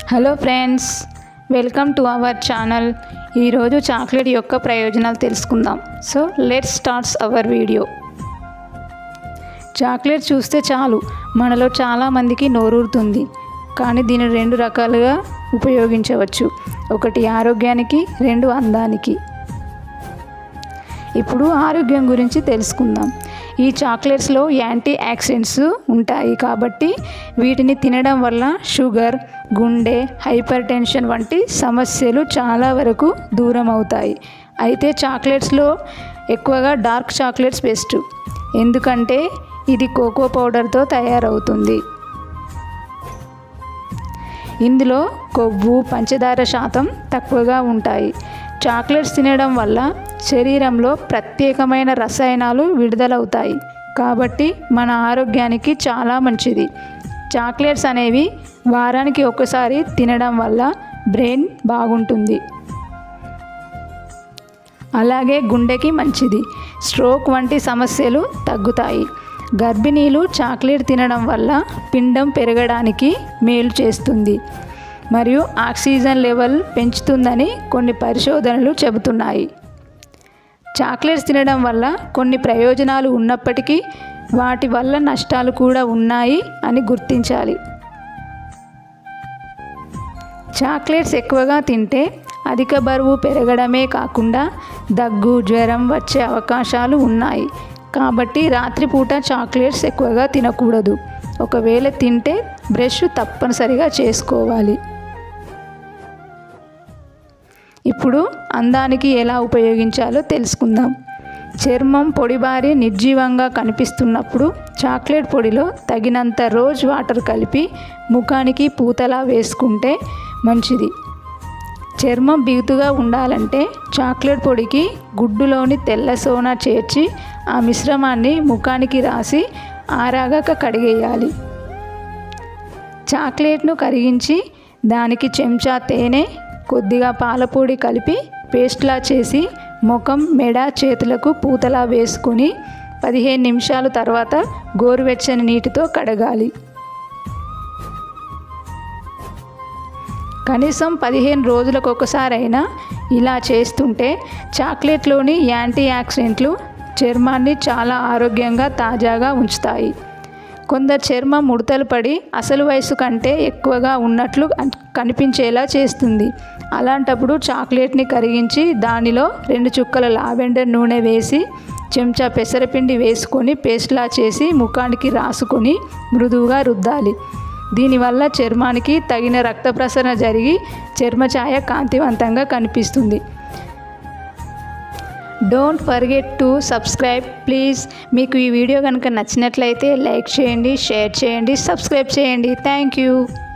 hello friends welcome to our channel ఈరోజు chocolate యొక్క ప్రయోజనాలు తెలుసుకుందాం so let starts our video chocolate చూస్తే చాలు మనలో చాలామందికి నోరూరుతుంది కానీ దీన్ని రెండు రకాలుగా ఉపయోగించవచ్చు ఒకటి ఆరోగ్యానికి రెండు అందానికి ఇప్పుడు ఆరోగ్యం గురించి తెలుసుకుందాం ఈ చాక్లెట్స్లో యాంటీ ఆక్సిడెంట్స్ ఉంటాయి కాబట్టి వీటిని తినడం వల్ల షుగర్ గుండె హైపర్ టెన్షన్ వంటి సమస్యలు చాలా వరకు దూరం అవుతాయి అయితే చాక్లెట్స్లో ఎక్కువగా డార్క్ చాక్లెట్స్ బెస్ట్ ఎందుకంటే ఇది కోకో పౌడర్తో తయారవుతుంది ఇందులో కొవ్వు పంచదార శాతం తక్కువగా ఉంటాయి చాక్లెట్స్ తినడం వల్ల శరీరంలో ప్రత్యేకమైన రసాయనాలు విడుదలవుతాయి కాబట్టి మన ఆరోగ్యానికి చాలా మంచిది చాక్లెట్స్ అనేవి వారానికి ఒకసారి తినడం వల్ల బ్రెయిన్ బాగుంటుంది అలాగే గుండెకి మంచిది స్ట్రోక్ వంటి సమస్యలు తగ్గుతాయి గర్భిణీలు చాక్లెట్ తినడం వల్ల పిండం పెరగడానికి మేలు చేస్తుంది మరియు ఆక్సిజన్ లెవెల్ పెంచుతుందని కొన్ని పరిశోధనలు చెబుతున్నాయి చాక్లెట్స్ తినడం వల్ల కొన్ని ప్రయోజనాలు ఉన్నప్పటికీ వాటి వల్ల నష్టాలు కూడా ఉన్నాయి అని గుర్తించాలి చాక్లెట్స్ ఎక్కువగా తింటే అధిక బరువు పెరగడమే కాకుండా దగ్గు జ్వరం వచ్చే అవకాశాలు ఉన్నాయి కాబట్టి రాత్రిపూట చాక్లెట్స్ ఎక్కువగా తినకూడదు ఒకవేళ తింటే బ్రష్ తప్పనిసరిగా చేసుకోవాలి ఇప్పుడు అందానికి ఎలా ఉపయోగించాలో తెలుసుకుందాం చర్మం పొడిబారి నిర్జీవంగా కనిపిస్తున్నప్పుడు చాక్లెట్ పొడిలో తగినంత రోజ్ వాటర్ కలిపి ముఖానికి పూతలా వేసుకుంటే మంచిది చర్మం బిగుతుగా ఉండాలంటే చాక్లెట్ పొడికి గుడ్డులోని తెల్ల సోనా చేర్చి ఆ మిశ్రమాన్ని ముఖానికి రాసి ఆరాగాక కడిగేయాలి చాక్లెట్ను కరిగించి దానికి చెంచా తేనె కొద్దిగా పాలపొడి కలిపి పేస్ట్లా చేసి ముఖం మెడ చేతులకు పూతలా వేసుకొని పదిహేను నిమిషాల తర్వాత గోరువెచ్చని నీటితో కడగాలి కనీసం పదిహేను రోజులకు ఒకసారైనా ఇలా చేస్తుంటే చాక్లెట్లోని యాంటీ ఆక్సిడెంట్లు చర్మాన్ని చాలా ఆరోగ్యంగా తాజాగా ఉంచుతాయి కొందరు చర్మం ముడతలు పడి అసలు వయసు కంటే ఎక్కువగా ఉన్నట్లు కనిపించేలా చేస్తుంది అలాంటప్పుడు చాక్లెట్ని కరిగించి దానిలో రెండు చుక్కల లావెండర్ నూనె వేసి చెంచా పెసరపిండి వేసుకొని పేస్ట్లా చేసి ముఖానికి రాసుకొని మృదువుగా రుద్దాలి దీనివల్ల చర్మానికి తగిన రక్త ప్రసరణ జరిగి చర్మఛాయ కాంతివంతంగా కనిపిస్తుంది don't forget to subscribe please మీకు ఈ వీడియో కనుక నచ్చినట్లయితే లైక్ చేయండి షేర్ చేయండి సబ్స్క్రైబ్ చేయండి థ్యాంక్ యూ